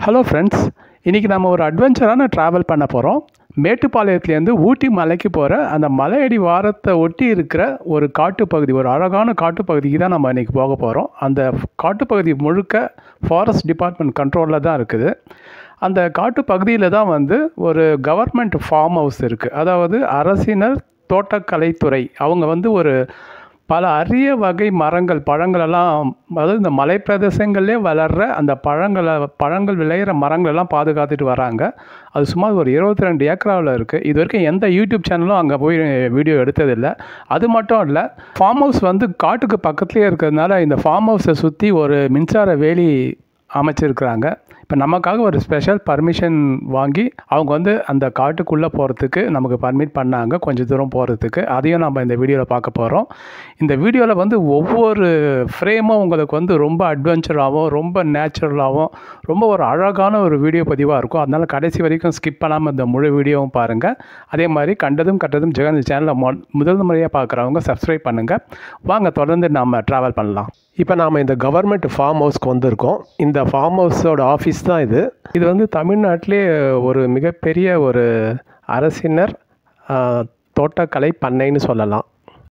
hello friends இன்றைக்கி நம்ம ஒரு அட்வென்ச்சரான ட்ராவல் பண்ண போகிறோம் மேட்டுப்பாளையத்துலேருந்து ஊட்டி மலைக்கு போகிற அந்த மலையடி வாரத்தை ஒட்டி இருக்கிற ஒரு காட்டுப்பகுதி ஒரு அழகான காட்டுப்பகுதிக்கு தான் நம்ம இன்றைக்கி போக போகிறோம் அந்த காட்டுப்பகுதி முழுக்க ஃபாரஸ்ட் டிபார்ட்மெண்ட் கண்ட்ரோலில் தான் இருக்குது அந்த காட்டுப்பகுதியில் தான் வந்து ஒரு கவர்மெண்ட் ஃபார்ம் ஹவுஸ் இருக்குது அதாவது அரசினர் தோட்டக்கலைத்துறை அவங்க வந்து ஒரு பல அரிய வகை மரங்கள் பழங்களெல்லாம் அதாவது இந்த மலை பிரதேசங்கள்லே வளர்கிற அந்த பழங்களை பழங்கள் விளையிற மரங்கள் எல்லாம் பாதுகாத்துட்டு வராங்க அது சுமார் ஒரு இருபத்தி ரெண்டு ஏக்கராவில் இருக்குது இது வரைக்கும் எந்த யூடியூப் சேனலும் அங்கே போய் வீடியோ எடுத்ததில்லை அது மட்டும் இல்லை ஃபார்ம் ஹவுஸ் வந்து காட்டுக்கு பக்கத்துலேயே இருக்கிறதுனால இந்த ஃபார்ம் ஹவுஸை சுற்றி ஒரு மின்சார வேலி அமைச்சிருக்கிறாங்க இப்போ நமக்காக ஒரு ஸ்பெஷல் பர்மிஷன் வாங்கி அவங்க வந்து அந்த காட்டுக்குள்ளே போகிறதுக்கு நமக்கு பர்மிட் பண்ணாங்க கொஞ்சம் தூரம் போகிறதுக்கு அதையும் நம்ம இந்த வீடியோவில் பார்க்க போகிறோம் இந்த வீடியோவில் வந்து ஒவ்வொரு ஃப்ரேமும் உங்களுக்கு வந்து ரொம்ப அட்வென்ச்சராகவும் ரொம்ப நேச்சுரலாகவும் ரொம்ப ஒரு அழகான ஒரு வீடியோ பதிவாக இருக்கும் அதனால் கடைசி வரைக்கும் ஸ்கிப் பண்ணாமல் இந்த முழு வீடியோவும் பாருங்கள் அதே மாதிரி கண்டதும் கட்டதும் ஜெகன் சேனலை மொ முதல் முறையாக பார்க்குறவங்க சப்ஸ்கிரைப் பண்ணுங்கள் வாங்க தொடர்ந்து நம்ம ட்ராவல் பண்ணலாம் இப்போ நாம் இந்த கவர்மெண்ட் ஃபார்ம் ஹவுஸ்க்கு வந்திருக்கோம் இந்த ஃபார்ம் ஹவுஸோட ஆஃபீஸ் தான் இது இது வந்து தமிழ்நாட்டிலே ஒரு மிகப்பெரிய ஒரு அரசினர் ஆஹ், தோட்டக்கலை பண்ணைன்னு சொல்லலாம்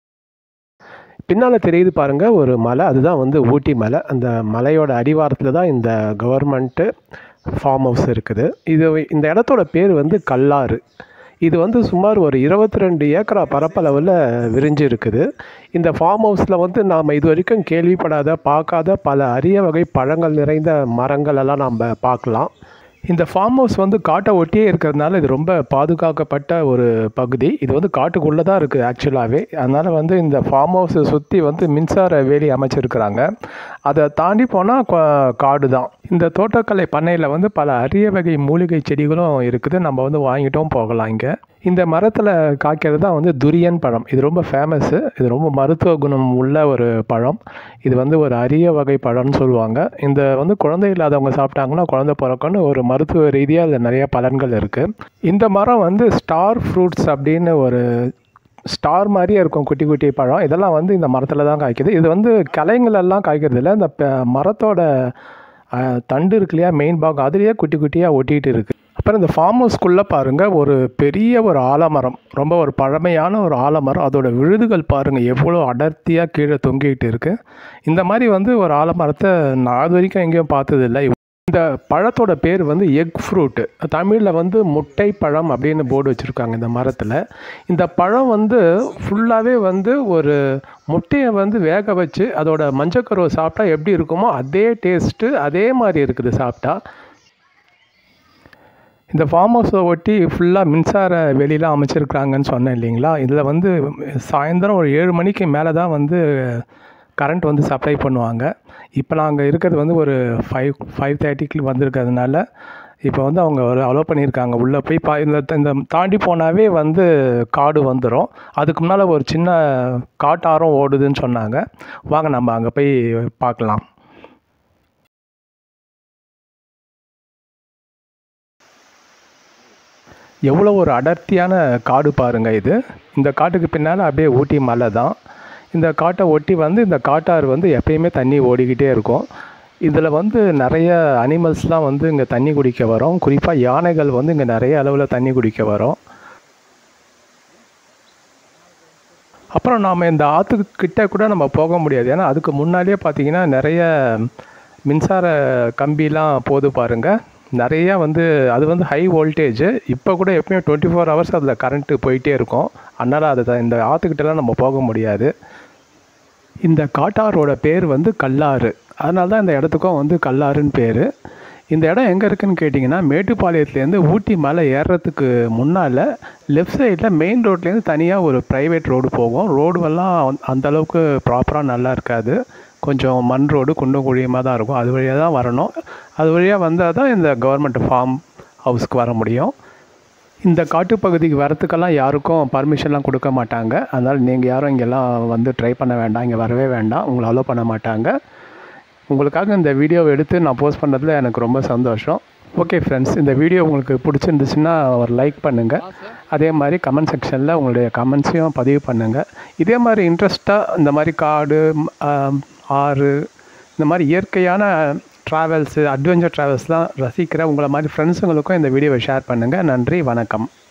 பின்னால் தெரியுது பாருங்கள் ஒரு மலை அதுதான் வந்து ஊட்டி மலை அந்த மலையோட அடிவாரத்தில் தான் இந்த கவர்மெண்ட்டு ஃபார்ம் ஹவுஸ் இருக்குது இது இந்த இடத்தோட பேர் வந்து கல்லாறு இது வந்து சுமார் ஒரு இருபத்தி ரெண்டு ஏக்கரா பரப்பளவில் விரிஞ்சு இருக்குது இந்த ஃபார்ம் ஹவுஸில் வந்து நாம் இது வரைக்கும் கேள்விப்படாத பார்க்காத பல அரிய வகை பழங்கள் நிறைந்த மரங்கள் எல்லாம் நம்ம பார்க்கலாம் இந்த ஃபார்ம் ஹவுஸ் வந்து காட்டை ஒட்டியே இருக்கிறதுனால இது ரொம்ப பாதுகாக்கப்பட்ட ஒரு பகுதி இது வந்து காட்டுக்குள்ளே தான் இருக்குது ஆக்சுவலாகவே அதனால் வந்து இந்த ஃபார்ம் ஹவுஸை சுற்றி வந்து மின்சார வேலி அமைச்சிருக்கிறாங்க அதை தாண்டி போனால் காடு தான் இந்த தோட்டக்கலை பண்ணையில் வந்து பல அரிய வகை மூலிகை செடிகளும் இருக்குது நம்ம வந்து வாங்கிட்டும் போகலாம் இங்கே இந்த மரத்தில் காய்க்கிறது தான் வந்து துரியன் பழம் இது ரொம்ப ஃபேமஸ்ஸு இது ரொம்ப மருத்துவ குணம் உள்ள ஒரு பழம் இது வந்து ஒரு அரிய வகை பழம்னு சொல்லுவாங்க இந்த வந்து குழந்தை இல்லாதவங்க சாப்பிட்டாங்கன்னா குழந்தை பிறக்கும்னு ஒரு மருத்துவ ரீதியாக அதில் நிறைய பலன்கள் இருக்குது இந்த மரம் வந்து ஸ்டார் ஃப்ரூட்ஸ் அப்படின்னு ஒரு ஸ்டார் மாதிரியே இருக்கும் குட்டி குட்டி பழம் இதெல்லாம் வந்து இந்த மரத்தில் தான் காய்க்குது இது வந்து கிளைங்களெல்லாம் காய்க்கிறது இல்லை இந்த ப- மரத்தோட அஹ், தண்டு இருக்கு இல்லையா மெயின் பாகம் அதுலேயே குட்டி குட்டியாக ஒட்டிகிட்டு இருக்குது அப்புறம் இந்த ஃபார்ம் ஹவுஸ்க்குள்ளே பாருங்கள் ஒரு பெரிய ஒரு ஆலமரம் ரொம்ப ஒரு பழமையான ஒரு ஆலமரம் அதோட விழுதுகள் பாருங்கள் எவ்வளோ அடர்த்தியாக கீழே தொங்கிட்டு இருக்குது இந்த மாதிரி வந்து ஒரு ஆலமரத்தை நான் அது வரைக்கும் எங்கேயும் பார்த்ததில்லை இந்த பழத்தோட பேர் வந்து எக் ஃப்ரூட்டு தமிழில் வந்து முட்டை பழம் அப்படின்னு போர்டு வச்சுருக்காங்க இந்த மரத்தில் இந்த பழம் வந்து ஃபுல்லாகவே வந்து ஒரு முட்டையை வந்து வேக வச்சு அதோட மஞ்சக்கருவை சாப்பிட்டா எப்படி இருக்குமோ அதே டேஸ்ட்டு அதே மாதிரி இருக்குது சாப்பிட்டா இந்த ஃபார்ம் ஹவுஸை ஒட்டி ஃபுல்லாக மின்சார வெளியெலாம் அமைச்சிருக்கிறாங்கன்னு சொன்னேன் இல்லைங்களா இதில் வந்து சாயந்தரம் ஒரு ஏழு மணிக்கு மேலே தான் வந்து கரண்ட் வந்து சப்ளை பண்ணுவாங்க இப்போ நாங்கள் இருக்கிறது வந்து ஒரு ஃபைவ் ஃபைவ் தேர்ட்டிக்கு வந்திருக்கிறதுனால இப்போ வந்து அவங்க ஒரு அலோவ் பண்ணியிருக்காங்க உள்ளே போய் பா இந்த இந்த தாண்டி போனாவே வந்து காடு வந்துடும் அதுக்கு முன்னால் ஒரு சின்ன காட்டாரம் ஓடுதுன்னு சொன்னாங்க வாங்க நம்ம அங்கே போய் பார்க்கலாம் எவ்வளோ ஒரு அடர்த்தியான காடு பாருங்க இது இந்த காட்டுக்கு பின்னால் அப்படியே ஊட்டி மலை தான் இந்த காட்டை ஒட்டி வந்து இந்த காட்டாறு வந்து எப்பயுமே தண்ணி ஓடிக்கிட்டே இருக்கும் இதில் வந்து நிறைய அனிமல்ஸ்லாம் வந்து இங்கே தண்ணி குடிக்க வரும் குறிப்பாக யானைகள் வந்து இங்கே நிறைய அளவில் தண்ணி குடிக்க வரும் அப்புறம் நாம் இந்த ஆற்றுக்கு கிட்ட கூட நம்ம போக முடியாது ஏன்னா அதுக்கு முன்னாடியே பார்த்தீங்கன்னா நிறைய மின்சார கம்பிலாம் போது பாருங்க நிறைய வந்து அது வந்து ஹை வோல்டேஜ் இப்போ கூட எப்பயும் டுவெண்ட்டி ஃபோர் ஹவர்ஸ் அதில் கரண்ட்டு போயிட்டே இருக்கும் அதனால் அது தான் இந்த ஆற்றுக்கிட்டலாம் நம்ம போக முடியாது இந்த காட்டாரோட பேர் வந்து கல்லாறு அதனால தான் இந்த இடத்துக்கும் வந்து கல்லாறுன்னு பேர் இந்த இடம் எங்கே இருக்குன்னு கேட்டிங்கன்னா மேட்டுப்பாளையத்துலேருந்து ஊட்டி மலை ஏறுறதுக்கு முன்னால் லெஃப்ட் சைடில் மெயின் ரோட்லேருந்து தனியாக ஒரு ப்ரைவேட் ரோடு போகும் ரோடுவெல்லாம் அந்த அளவுக்கு ப்ராப்பராக நல்லா இருக்காது கொஞ்சம் மண் ரோடு குண்டும் குழியுமாக தான் இருக்கும் அது வழியாக தான் வரணும் அது வழியாக வந்தால் தான் இந்த கவர்மெண்ட் ஃபார்ம் ஹவுஸ்க்கு வர முடியும் இந்த காட்டுப்பகுதிக்கு வரத்துக்கெல்லாம் யாருக்கும் பர்மிஷன்லாம் கொடுக்க மாட்டாங்க அதனால் நீங்கள் யாரும் இங்கெல்லாம் வந்து ட்ரை பண்ண வேண்டாம் இங்கே வரவே வேண்டாம் உங்களை அலோவ் பண்ண மாட்டாங்க உங்களுக்காக இந்த வீடியோவை எடுத்து நான் போஸ்ட் பண்ணதில் எனக்கு ரொம்ப சந்தோஷம் ஓகே ஃப்ரெண்ட்ஸ் இந்த வீடியோ உங்களுக்கு பிடிச்சிருந்துச்சுன்னா ஒரு லைக் பண்ணுங்கள் அதே மாதிரி கமெண்ட் செக்ஷனில் உங்களுடைய கமெண்ட்ஸையும் பதிவு பண்ணுங்கள் இதே மாதிரி இன்ட்ரெஸ்ட்டாக இந்த மாதிரி காடு ம், ஆம், ஆறு இந்த மாதிரி இயற்கையான ட்ராவல்ஸு அட்வென்ச்சர் ட்ராவல்ஸ்லாம் ரசிக்கிற உங்களை மாதிரி ஃப்ரெண்ட்ஸுங்களுக்கும் இந்த வீடியோவை ஷேர் பண்ணுங்கள் நன்றி வணக்கம்